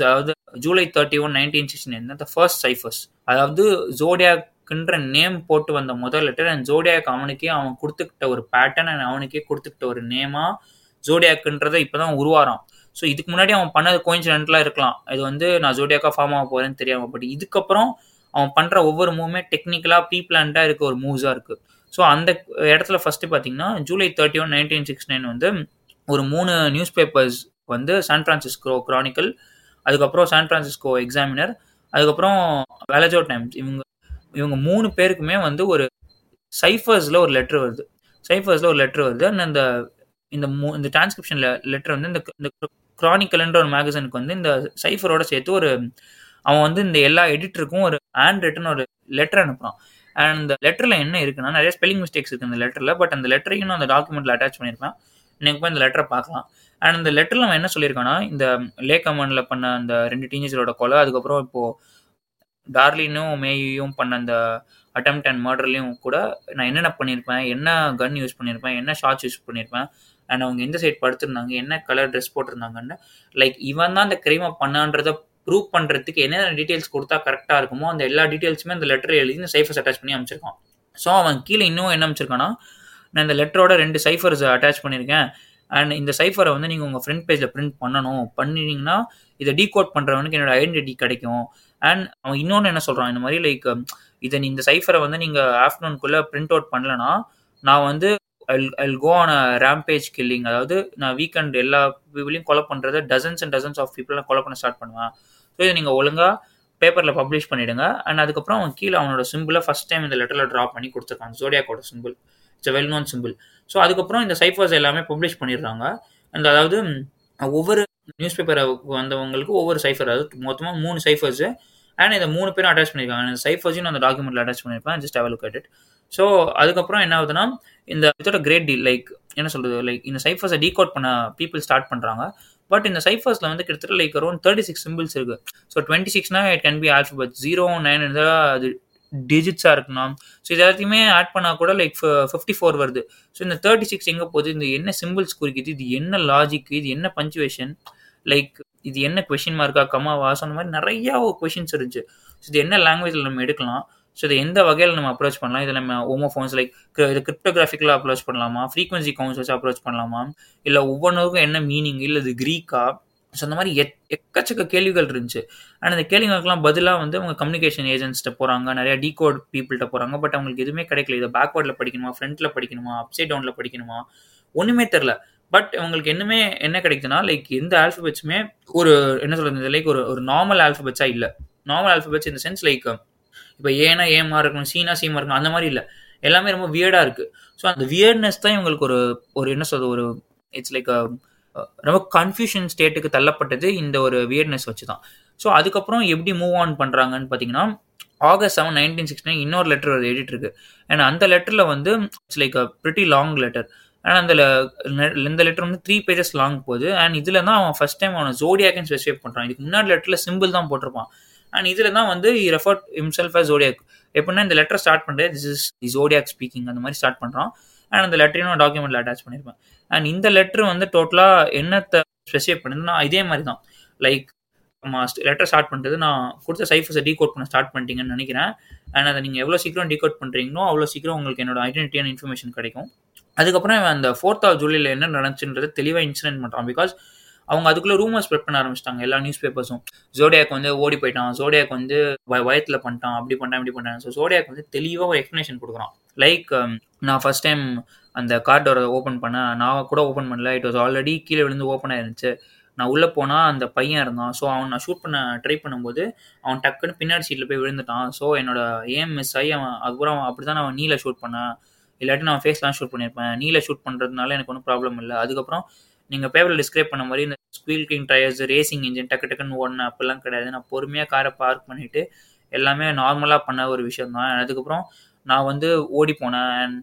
July thirty one nineteen sixty nine the first ciphers அதாவது ஜோடியாக்குன்ற நேம் போட்டு வந்த முதல் லெட்டர் அண்ட் ஜோடியாக் அவனுக்கே அவன் கொடுத்துக்கிட்ட ஒரு பேட்டர்ன் அண்ட் அவனுக்கே கொடுத்துக்கிட்ட ஒரு நேமா ஜோடியாக்குன்றதை இப்போதான் உருவாரான் ஸோ இதுக்கு முன்னாடி அவன் பண்ணது கோயின்சிடென்ட்லாம் இருக்கலாம் இது வந்து நான் ஜோடியாக்கா ஃபார்ம் ஆக போறேன்னு தெரியாம பட் இதுக்கப்புறம் அவன் பண்ற ஒவ்வொரு மூவுமே டெக்னிக்கலா ப்ரீ பிளான்டா இருக்க ஒரு மூவ்ஸா இருக்கு ஸோ அந்த இடத்துல ஃபர்ஸ்ட் பார்த்தீங்கன்னா July thirty one nineteen six nine வந்து ஒரு மூணு நியூஸ் பேப்பர்ஸ் வந்து சான் பிரான்சிஸ்கோ கிரானிக்கல் அதுக்கப்புறம் சான் பிரான்சிஸ்கோ எக்ஸாமினர் அதுக்கப்புறம் வேலஜோ டைம்ஸ் இவங்க இவங்க மூணு பேருக்குமே வந்து ஒரு சைஃபர்ஸில் ஒரு லெட்ரு வருது சைஃபர்ஸில் ஒரு லெட்ரு வருது அண்ட் அந்த இந்த மூ இந்த டிரான்ஸ்கிரிப்ஷன் லெட்டர் வந்து இந்த இந்த க்ரானிக்கல்ன்ற ஒரு மேகசனுக்கு வந்து இந்த சைஃபரோட சேர்த்து ஒரு அவன் வந்து இந்த எல்லா எடிட்டருக்கும் ஒரு ஹேண்ட் ரிட்டன் ஒரு லெட்டர் அனுப்புறான் அண்ட் அந்த லெட்டரில் என்ன இருக்குன்னா நிறைய ஸ்பெல்லிங் மிஸ்டேக்ஸ் இருக்குது அந்த லெட்டரில் பட் அந்த லெட்டரையும் அந்த டாக்குமெண்ட்டில் அட்டாச் பண்ணியிருப்பேன் எனக்கு போய் இந்த லெட்டரை பார்க்கலாம் அண்ட் அந்த லெட்டரில் அவன் என்ன சொல்லியிருக்கான்னா இந்த லேக்கமனில் பண்ண அந்த ரெண்டு டீனேஜரோட கொலை அதுக்கப்புறம் இப்போது டார்லினும் மேயும் பண்ண அந்த அட்டம் அண்ட் மர்டர்லையும் கூட நான் என்னென்ன பண்ணியிருப்பேன் என்ன கன் யூஸ் பண்ணியிருப்பேன் என்ன ஷார்ட்ஸ் யூஸ் பண்ணியிருப்பேன் அண்ட் அவங்க எந்த சைட் படுத்திருந்தாங்க என்ன கலர் ட்ரெஸ் போட்டிருந்தாங்கன்னு லைக் இவன் தான் அந்த கிரைமை பண்ணான்றதை ப்ரூவ் பண்ணுறதுக்கு என்னென்ன டீட்டெயில்ஸ் கொடுத்தா கரெக்டாக இருக்குமோ அந்த எல்லா டீட்டெயில்ஸுமே அந்த லெட்டர் எழுதி இந்த சைஃபர்ஸ் அட்டாச் பண்ணி அமைச்சிருக்கான் ஸோ அவன் கீழே இன்னும் என்ன அமைச்சிருக்கான்னா நான் இந்த லெட்டரோட ரெண்டு சைஃபர்ஸ் அட்டாச் பண்ணியிருக்கேன் அண்ட் இந்த சைஃபரை வந்து நீங்கள் உங்கள் ஃப்ரண்ட் பேஜில் பிரிண்ட் பண்ணணும் பண்ணிட்டீங்கன்னா இதை டீகோட் பண்ணுறவனுக்கு என்னோட ஐடென்டிட்டி கிடைக்கும் அண்ட் அவன் இன்னொன்று என்ன சொல்கிறான் இந்த மாதிரி லைக் இதை இந்த சைஃபரை வந்து நீங்கள் ஆஃப்டர்நூனுக்குள்ளே பிரிண்ட் அவுட் பண்ணலன்னா நான் வந்து I'll go on rampage killing அதாவது நான் வீக்கெண்ட் எல்லா பீப்புளையும் கொலை பண்ணுறத டசன்ஸ் அண்ட் டசன்ஸ் ஆஃப் பீப்புளை கொலை பண்ண ஸ்டார்ட் பண்ணுவேன் ஸோ இதை நீங்கள் ஒழுங்காக பேப்பரில் பப்ளிஷ் பண்ணிவிடுங்க அண்ட் அதுக்கப்புறம் அவன் கீழே அவனோட சிம்பிளை ஃபஸ்ட் டைம் இந்த லெட்டரில் ட்ரா பண்ணி கொடுத்துருக்கான் ஜோடியாக்கோட symbol it's well known symbol so அதுக்கப்புறம் இந்த சைஃபர்ஸ் எல்லாமே பப்ளிஷ் பண்ணிடுறாங்க அண்ட் அதாவது ஒவ்வொரு நியூஸ் பேப்பரை வந்தவங்களுக்கு ஒவ்வொரு சைஃபர் அதாவது மொத்தமாக மூணு சைஃபர்ஸு அண்ட் இதை மூணு பேரும் அட்டாச் பண்ணியிருக்காங்க இந்த சைஃபர்ஸையும் நான் அந்த டாக்குமெண்ட்டில் அட்டாச் பண்ணியிருப்பேன் ஜஸ்ட் அவல் கேட் ஸோ அதுக்கப்புறம் என்ன ஆகுதுன்னா இந்த இதோட கிரேட் டீல் லைக் என்ன சொல்கிறது லைக் இந்த சைஃபர்ஸை டீகோட் பண்ண பீப்புள் ஸ்டார்ட் பண்ணுறாங்க பட் இந்த சைஃபர்ஸில் வந்து கிட்டத்தட்ட like around thirty six symbols இருக்கு ஸோ டுவெண்ட்டி சிக்ஸ்னா it can be alphabet zero nine இருந்தால் அது டிஜிட்ஸாக இருக்கணும் ஸோ இது எல்லாத்தையுமே ஆட் பண்ணால் கூட லைக் ஃபிஃப்டி ஃபோர் வருது ஸோ இந்த தேர்ட்டி சிக்ஸ் எங்கே போகுது இந்த என்ன சிம்பிள்ஸ் குறிக்குது இது என்ன லாஜிக் இது என்ன பஞ்சுவேஷன் லைக் இது என்ன கொஷின் மார்க்கா கமாவா ஸோ அந்த மாதிரி நிறையா கொஷின்ஸ் இருந்துச்சு ஸோ இது என்ன லாங்குவேஜில் நம்ம எடுக்கலாம் ஸோ இதை எந்த வகையில் நம்ம அப்ரோச் பண்ணலாம் இதில் நம்ம ஓமோஃபோன்ஸ் லைக் இது கிரிப்டோகிராஃபிக்கலாக அப்ரோச் பண்ணலாமா ஃப்ரீக்வன்சி கவுண்ட்ஸ் வச்சு அப்ரோச் பண்ணலாமா இல்லை ஒவ்வொன்றுக்கும் என்ன மீனிங் இல்லை இது க்ரீக்கா ஸோ அந்த மாதிரி எக் எக்கச்சக்க கேள்விகள் இருந்துச்சு அண்ட் அந்த கேள்விகளுக்கெல்லாம் பதிலாக வந்து அவங்க கம்யூனிகேஷன் ஏஜென்ட்ஸ்கிட்ட போகிறாங்க நிறையா டீகோட் பீப்புள்கிட்ட போகிறாங்க பட் அவங்களுக்கு எதுவுமே கிடைக்கல இதை பேக்வேர்டில் படிக்கணுமா ஃப்ரண்ட்டில் படிக்கணுமா அப்சைட் டவுனில் படிக்கணுமா ஒன்றுமே தெரில பட் அவங்களுக்கு என்னமே என்ன கிடைக்குதுன்னா லைக் எந்த ஆல்ஃபபெட்ஸுமே ஒரு என்ன சொல்கிறது லைக் ஒரு ஒரு நார்மல் ஆல்ஃபபெட்ஸாக இல்லை நார்மல் ஆல்ஃபபெட்ஸ் இந்த சென்ஸ் லைக் இப்போ ஏனா ஏமா இருக்கணும் சீனா சீமா இருக்கணும் அந்த மாதிரி இல்லை எல்லாமே ரொம்ப வியர்டாக இருக்குது ஸோ அந்த வியர்ட்னஸ் தான் இவங்களுக்கு ஒரு ஒரு என்ன சொல்றது ஒரு இட்ஸ் லைக் ரொம்ப கன்ஃபியூஷன் ஸ்டேட்டுக்கு தள்ளப்பட்டது இந்த ஒரு வியர்ட்னஸ் வச்சு தான் ஸோ அதுக்கப்புறம் எப்படி மூவ் ஆன் பண்ணுறாங்கன்னு பார்த்தீங்கன்னா August seven nineteen sixty nine இன்னொரு லெட்டர் ஒரு எடிட் இருக்கு அண்ட் அந்த லெட்டரில் வந்து it's like a pretty long letter and அந்த இந்த லெட்டர் வந்து த்ரீ பேஜஸ் லாங் போகுது அண்ட் இதில் தான் அவன் ஃபஸ்ட் டைம் அவனை ஜோடியாக்னு ஸ்பெசிஃபை பண்ணுறான் இதுக்கு முன்னாடி லெட்டரில் சிம்பிள் தான் போட்டிருப்பான் அண்ட் இதில் தான் வந்து ரெஃபர்ட் இம்செல்ஃப் அஸ் ஜோடியாக் எப்படின்னா இந்த லெட்டர் ஸ்டார்ட் பண்ணுறது this is the Zodiac speaking அந்த மாதிரி ஸ்டார்ட் பண்ணுறான் அண்ட் அந்த லெட்டரையும் நான் டாக்குமெண்ட்டில் அட்டாச் பண்ணியிருப்பேன் அண்ட் இந்த லெட்டர் வந்து டோட்டலாக என்னத்தை ஸ்பெசிஃபை பண்ணுதுன்னா இதே மாதிரி தான் லைக் லெட்டர் ஸ்டார்ட் பண்ணுறது நான் கொடுத்த சைஃபர்ஸை டீகோட் பண்ண ஸ்டார்ட் பண்ணிட்டீங்கன்னு நினைக்கிறேன் அண்ட் அதை நீங்கள் எவ்வளோ சீக்கிரம் டீகோட் பண்ணுறீங்களோ அவ்வளோ சீக்கிரம் உங்களுக்கு என்னோட ஐடென்டிட்டியான இன்ஃபர்மேஷன் கிடைக்கும் அதுக்கப்புறம் அந்த ஃபோர்த் ஆஃப் ஜூலையில் என்ன நடந்துச்சுன்றது தெளிவாக இன்சிடென்ட் பண்ணுறான் பிகாஸ் அவங்க அதுக்குள்ளே ரூமர் ஸ்ப்ரெட் பண்ண ஆரம்பிச்சிட்டாங்க எல்லா நியூஸ் பேப்பர்ஸும் ஜோடியாக் வந்து ஓடி போயிட்டான் ஜோடியாக் வந்து வயத்தில் பண்ணிட்டான் அப்படி பண்ணிட்டான் இப்படி பண்ணிட்டான் ஸோ ஜோடியாக் வந்து தெளிவாக ஒரு எக்ஸ்ப்ளனேஷன் கொடுக்குறான் லைக் நான் ஃபர்ஸ்ட் டைம் அந்த கார்டோட ஓப்பன் பண்ணேன் நான் கூட ஓப்பன் பண்ணல இட் வாஸ் ஆல்ரெடி கீழே விழுந்து ஓப்பன் ஆயிருந்துச்சு நான் உள்ளே போனால் அந்த பையன் இருந்தான் ஸோ அவன் நான் ஷூட் பண்ண ட்ரை பண்ணும்போது அவன் டக்குன்னு பின்னாடி சீட்டில் போய் விழுந்துட்டான் ஸோ என்னோட ஏம் மிஸ் ஆகி அவன் அதுக்கப்புறம் அப்படி தான் நான் நீல ஷூட் பண்ணேன் இல்லாட்டி நான் ஃபேஸ்லாம் ஷூட் பண்ணியிருப்பேன் நீல ஷூட் பண்ணுறதுனால எனக்கு ஒன்றும் ப்ராப்ளம் இல்லை அதுக்கப்புறம் நீங்கள் பேப்பரில் டிஸ்கிரைப் பண்ண மாதிரி இந்த squealing tyres racing engine டக்கு டக்குன்னு ஓடணும் அப்படிலாம் கிடையாது நான் பொறுமையாக காரை பார்க் பண்ணிவிட்டு எல்லாமே நார்மலாக பண்ண ஒரு விஷயம் தான் அதுக்கப்புறம் நான் வந்து ஓடி போனேன் அண்ட்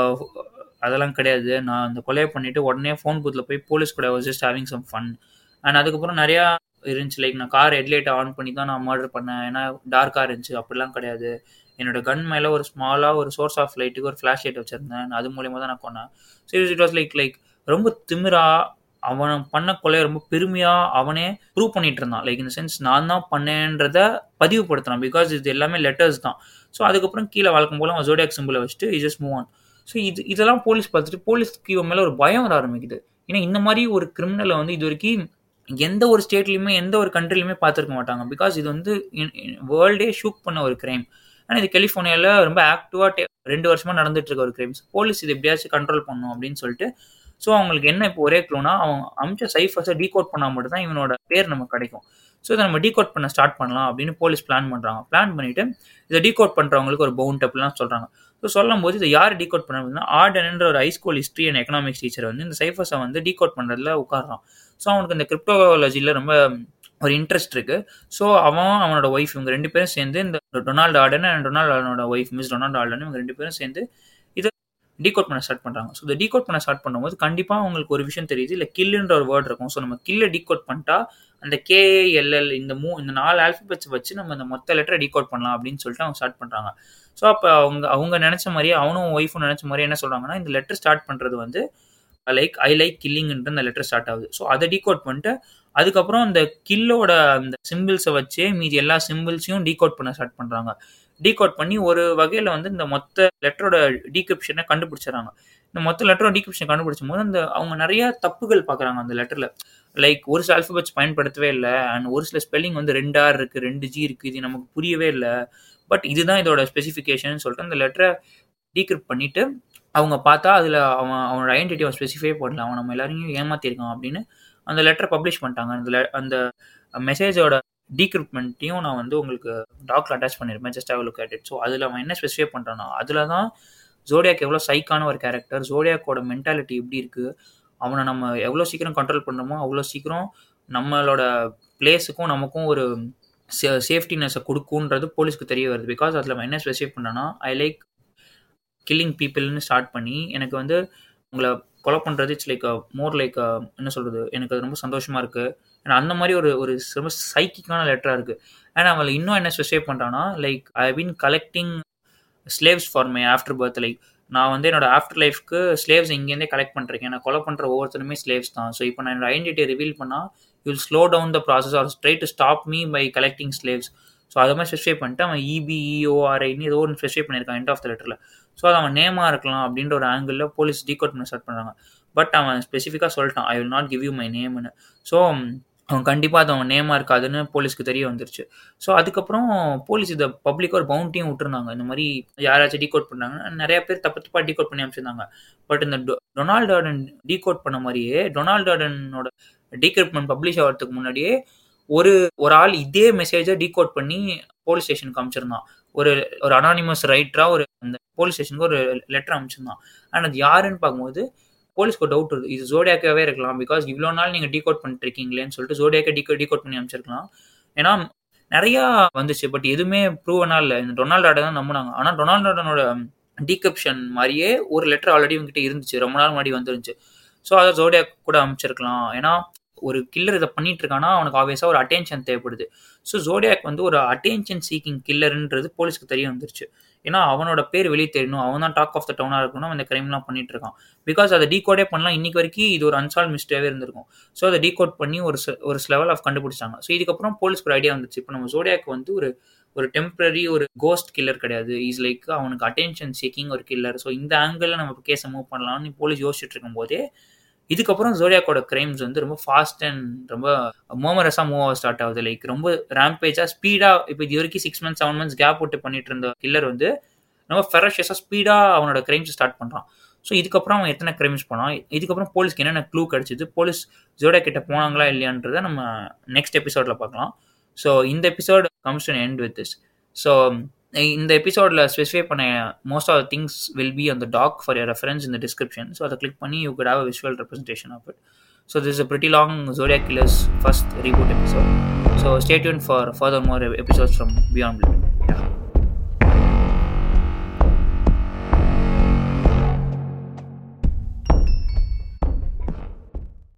அதெல்லாம் கிடையாது நான் அந்த கொலையை பண்ணிவிட்டு உடனே ஃபோன் பூத்தில் போய் போலீஸ் கூட was just having some fun and அதுக்கப்புறம் நிறையா இருந்துச்சு லைக் நான் கார் ஹெட்லைட்டை ஆன் பண்ணி தான் நான் மர்டர் பண்ணேன் ஏன்னா டார்க்காக இருந்துச்சு அப்படிலாம் கிடையாது என்னோட கன் மேலே ஒரு ஸ்மாலாக ஒரு சோர்ஸ் ஆஃப் லைட்டுக்கு ஒரு ஃப்ளாஷ் லைட் வச்சுருந்தேன் அது மூலியமாக தான் நான் கொண்டேன் so it was like like ரொம்ப திமிரா அவன் பண்ண கொலையை ரொம்ப பெருமையாக அவனே ப்ரூவ் பண்ணிட்டு இருந்தான் லைக் இந்த சென்ஸ் நான் தான் பண்ணேன்றத பதிவுபடுத்தினான் பிகாஸ் இது எல்லாமே லெட்டர்ஸ் தான் ஸோ அதுக்கப்புறம் கீழே வழக்கம் போல அவன் ஜோடியாக் சிம்பிளை வச்சுட்டு is just move on so இது இதெல்லாம் போலீஸ் பார்த்துட்டு போலீஸ்க்கு இவன் மேலே ஒரு பயம் வர ஆரம்பிக்குது ஏன்னா இந்த மாதிரி ஒரு கிரிமினலை வந்து இது வரைக்கும் எந்த ஒரு ஸ்டேட்லையுமே எந்த ஒரு கண்ட்ரிலையுமே பார்த்துருக்க மாட்டாங்க பிகாஸ் இது வந்து வேர்ல்டே ஷூட் பண்ண ஒரு கிரைம் ஆனால் இது கலிஃபோர்னியாவில் ரொம்ப ஆக்டிவாக ரெண்டு வருஷமாக நடந்துட்டு இருக்க ஒரு கிரைம்ஸ் போலீஸ் இது எப்படியாச்சும் கண்ட்ரோல் பண்ணும் அப்படின்னு சொல்லிட்டு ஸோ அவங்களுக்கு என்ன இப்போ ஒரே க்ளூனா அவன் அமிச்ச சைஃபர்ஸை டீகோட் பண்ணால் மட்டும் தான் இவனோட பேர் நமக்கு கிடைக்கும் ஸோ இதை நம்ம டீகோட் பண்ண ஸ்டார்ட் பண்ணலாம் அப்படின்னு போலீஸ் பிளான் பண்ணுறாங்க பிளான் பண்ணிட்டு இதை டீகோட் பண்ணுறவங்களுக்கு ஒரு பவுண்ட் அப்படிலாம் சொல்கிறாங்க ஸோ சொல்லும் போது இதை யார் டீகோட் பண்ண அப்படின்னா ஆர்டன்ன்ற ஒரு high school history and economics teacher வந்து இந்த சைஃபர்ஸை வந்து டீகோட் பண்ணுறதுல உட்காடுறான் ஸோ அவனுக்கு இந்த கிரிப்டோலஜியில் ரொம்ப ஒரு இன்ட்ரெஸ்ட் இருக்கு ஸோ அவன் அவனோட ஒய்ஃப் இவங்க ரெண்டு பேரும் சேர்ந்து இந்த டொனால்டு ஆர்டன் அண்ட் டொனால்டு ஆர்டனோட ஒய்ஃப் மிஸ் டொனால்டு ஆர்டன் இவங்க ரெண்டு பேரும் சேர்ந்து இதை டீகோட் பண்ண ஸ்டார்ட் பண்ணுறாங்க ஸோ இந்த டீகோட் பண்ண ஸ்டார்ட் பண்ணும்போது கண்டிப்பாக அவங்களுக்கு ஒரு விஷயம் தெரியுது இல்லை கில்லுன்ற ஒரு வேர்ட் இருக்கும் ஸோ நம்ம கில்லை டீகோட் பண்ணிட்டா அந்த கேஏஎல்எல் இந்த மூ இந்த நாலு ஆல்ஃபபெட்ஸ் வச்சு நம்ம இந்த மொத்த லெட்டரை டீகோட் பண்ணலாம் அப்படின்னு சொல்லிட்டு அவங்க ஸ்டார்ட் பண்ணுறாங்க ஸோ அப்போ அவங்க அவங்க நினச்ச மாதிரியே அவனும் ஒய்ஃபும் நினச்ச மாதிரியே என்ன சொல்கிறாங்கன்னா இந்த லெட்டர் ஸ்டார்ட் பண்ணுறது வந்து லைக் ஐ லைக் கில்லிங்ன்ற அந்த லெட்டர் ஸ்டார்ட் ஆகுது ஸோ அதை டீகோட் பண்ணிட்டு அதுக்கப்புறம் அந்த கில்லோட அந்த சிம்பிள்ஸை வச்சே மீதி எல்லா சிம்பிள்ஸையும் டீகோட் பண்ண ஸ்டார்ட் பண்ணுறாங்க டீகோட் பண்ணி ஒரு வகையில் வந்து இந்த மொத்த லெட்டரோட டீகிரிப்ஷனை கண்டுபிடிச்சிடறாங்க இந்த மொத்த லெட்டரோட டீகிரிப்ஷன் கண்டுபிடிச்சும் போது அந்த அவங்க நிறைய தப்புகள் பார்க்குறாங்க அந்த லெட்டரில் லைக் ஒரு சில ஆல்ஃபபெட்ஸ் பயன்படுத்தவே இல்லை அண்ட் ஒரு சில ஸ்பெல்லிங் வந்து ரெண்டு ஆர் இருக்குது ரெண்டு ஜி இருக்குது இது நமக்கு புரியவே இல்லை பட் இதுதான் இதோட ஸ்பெசிஃபிகேஷன் சொல்லிட்டு அந்த லெட்டரை டீக்ரிப்ட் பண்ணிட்டு அவங்க பார்த்தா அதில் அவன் அவனோட ஐடென்டிட்டி அவன் ஸ்பெசிஃபை பண்ணல அவன் நம்ம எல்லாரையும் ஏமாத்திருக்கான் அப்படின்னு அந்த லெட்டரை பப்ளிஷ் பண்ணிட்டாங்க அந்த அந்த மெசேஜோட டீக்ரிப்மெண்ட்டையும் நான் வந்து உங்களுக்கு டாக்டர் அட்டாச் பண்ணியிருப்பேன் just have look at it so அதில் அவன் என்ன ஸ்பெசிஃபை பண்ணுறான்னா அதில் தான் ஜோடியாக் எவ்வளோ சைக்கான ஒரு கேரக்டர் ஜோடியாக்கோட மென்டாலிட்டி எப்படி இருக்குது அவனை நம்ம எவ்வளோ சீக்கிரம் கண்ட்ரோல் பண்ணுறோமோ அவ்வளோ சீக்கிரம் நம்மளோட பிளேஸுக்கும் நமக்கும் ஒரு சேஃப்டினஸை கொடுக்குன்றது போலீஸ்க்கு தெரிய வருது பிகாஸ் அதில் அவன் என்ன ஸ்பெசிஃபை பண்ணனா ஐ லைக் கில்லிங் பீப்புள்னு ஸ்டார்ட் பண்ணி எனக்கு வந்து உங்களை கொலை பண்ணுறது இட்ஸ் லைக் மோர் லைக் என்ன சொல்கிறது எனக்கு அது ரொம்ப சந்தோஷமாக இருக்குது ஏன்னா அந்த மாதிரி ஒரு ஒரு ரொம்ப சைக்கிக்கான லெட்டராக இருக்குது அண்ட் அவளை இன்னும் என்ன ஸ்பெசிஃபை பண்ணுறான்னா like I been collecting slaves for my after birth like நான் வந்து என்னோட ஆஃப்டர் லைஃப்க்கு ஸ்லேவ்ஸ் இங்கேருந்தே கலெக்ட் பண்ணுறேன் நான் கொலை பண்ணுற ஒவ்வொருத்தருமே ஸ்லேவ்ஸ் தான் ஸோ இப்போ நான் என்னோட ஐடென்டிட்டியை ரிவீல் பண்ணால் you will slow down the process or try to stop me by collecting slaves so அதை மாதிரி ஸ்பெசிஃபை பண்ணிட்டு அவன் இபிஇஓஆர்ஐன்னு ஏதோ ஒன்று ஸ்பெசிஃபை பண்ணியிருக்கான் எண்ட் ஆஃப் த லெட்டரில் ஸோ அது அவன் நேமாக இருக்கலாம் அப்படின்ற ஒரு ஆங்கிளில் போலீஸ் டீகோட் பண்ண ஸ்டார்ட் பண்ணுறாங்க பட் அவன் ஸ்பெசிஃபிக்காக சொல்லிட்டான் I will not give you my நேம்னு ஸோ அவன் கண்டிப்பாக அது அவன் நேமாக இருக்காதுன்னு போலீஸ்க்கு தெரிய வந்துருச்சு ஸோ அதுக்கப்புறம் போலீஸ் இதை பப்ளிக்காக ஒரு பவுண்டியும் விட்டுருந்தாங்க இந்த மாதிரி யாராச்சும் டீகோட் பண்ணாங்க நிறைய பேர் தப்பு தப்பாக டீகோட் பண்ணி அமைச்சிருந்தாங்க பட் இந்த டொனால்டு ஆர்டன் டீகோட் பண்ண மாதிரியே டொனால்டு ஆர்டனோட டீக்ரிப்மெண்ட் பப்ளிஷ் ஆகிறதுக்கு முன்னாடியே ஒரு ஒரு ஆள் இதே மெசேஜை டீகோட் பண்ணி போலீஸ் ஸ்டேஷனுக்கு அமைச்சிருந்தான் ஒரு ஒரு அனானிமஸ் ரைட்டராக ஒரு அந்த போலீஸ் ஸ்டேஷனுக்கு ஒரு லெட்டர் அமைச்சிருந்தான் அண்ட் அது யாருன்னு பார்க்கும்போது போலீஸ்க்கு டவுட் வருது இது ஜோடியாக்காவே இருக்கலாம் பிகாஸ் இவ்வளோ நாள் நீங்கள் டீகோட் பண்ணிட்டு இருக்கீங்களேன்னு சொல்லிட்டு ஜோடியாக்கே டீகோ டீகோட் பண்ணி அமைச்சிருக்கலாம் ஏன்னா நிறையா வந்துச்சு பட் எதுவுமே ப்ரூவனா இல்லை இந்த டொனால்டு ஆர்டர் தான் நம்பினாங்க ஆனால் டொனால்டு ஆர்டனோட டீகப்ஷன் மாதிரியே ஒரு லெட்டர் ஆல்ரெடி இவங்ககிட்ட இருந்துச்சு ரொம்ப நாள் முன்னாடி வந்துருந்துச்சு ஸோ அதை ஜோடியாக் கூட அமைச்சிருக்கலாம் ஏன்னா ஒரு கில்லர் இதை பண்ணிட்டு இருக்கானா அவனுக்கு ஆப்வியஸாக ஒரு அட்டென்ஷன் தேவைப்படுது ஸோ ஜோடியாக் வந்து ஒரு அட்டென்ஷன் சீக்கிங் கில்லர்ன்றது போலீஸ்க்கு தெரிய வந்துருச்சு ஏன்னா அவனோட பேர் வெளியே தெரியணும் அவன் தான் டாக் ஆஃப் த டவுனாக இருக்கணும் அந்த கிரைம்லாம் பண்ணிட்டு இருக்கான் பிகாஸ் அதை டீகோடே பண்ணலாம் இன்னைக்கு வரைக்கும் இது ஒரு அன்சால்வ் மிஸ்டேவே இருந்திருக்கும் ஸோ அதை டீகோட் பண்ணி ஒரு ஒரு லெவல் ஆஃப் கண்டுபிடிச்சாங்க ஸோ இதுக்கப்புறம் போலீஸ்க்கு ஒரு ஐடியா வந்துச்சு இப்போ நம்ம ஜோடியாக் வந்து ஒரு ஒரு டெம்பரரி ஒரு கோஸ்ட் கில்லர் கிடையாது இஸ் லைக் அவனுக்கு அட்டென்ஷன் சீக்கிங் ஒரு கில்லர் ஸோ இந்த ஆங்கிளில் நம்ம கேஸை மூவ் பண்ணலாம்னு போலீஸ் யோசிச்சுட்டு இருக்கும் போதே இதுக்கப்புறம் ஜோடியாக்கோட கிரைம்ஸ் வந்து ரொம்ப ஃபாஸ்ட் அண்ட் ரொம்ப மோமரஸாக மூவ் ஆக ஸ்டார்ட் ஆகுது லைக் ரொம்ப ரேம்பேஜாக ஸ்பீடாக இப்போ இது வரைக்கும் six months seven months gap விட்டு பண்ணிட்டு இருந்த கில்லர் வந்து ரொம்ப ஃபெரஷியஸாக ஸ்பீடாக அவனோட கிரைம்ஸ் ஸ்டார்ட் பண்ணுறான் ஸோ இதுக்கப்புறம் அவன் எத்தனை கிரைம்ஸ் பண்ணான் இதுக்கப்புறம் போலீஸ்க்கு என்னென்ன க்ளூ கிடச்சிது போலீஸ் ஜோடியா கிட்ட போனாங்களா இல்லையான்றதை நம்ம நெக்ஸ்ட் எபிசோடில் பார்க்கலாம் ஸோ இந்த episode comes to end with this so இந்த எபிசோடில் ஸ்பெசிஃபை பண்ண most of things will be அந்த டாக் ஃபார் யர் ரெஃபரன்ஸ் இந்த டிஸ்கிரிப்ஷன் ஸோ அதை கிளிக் பண்ணி you could have visual representation of it so this a pretty long Zodiac killer's first reboot episode so stay tune for further more episodes from beyond blood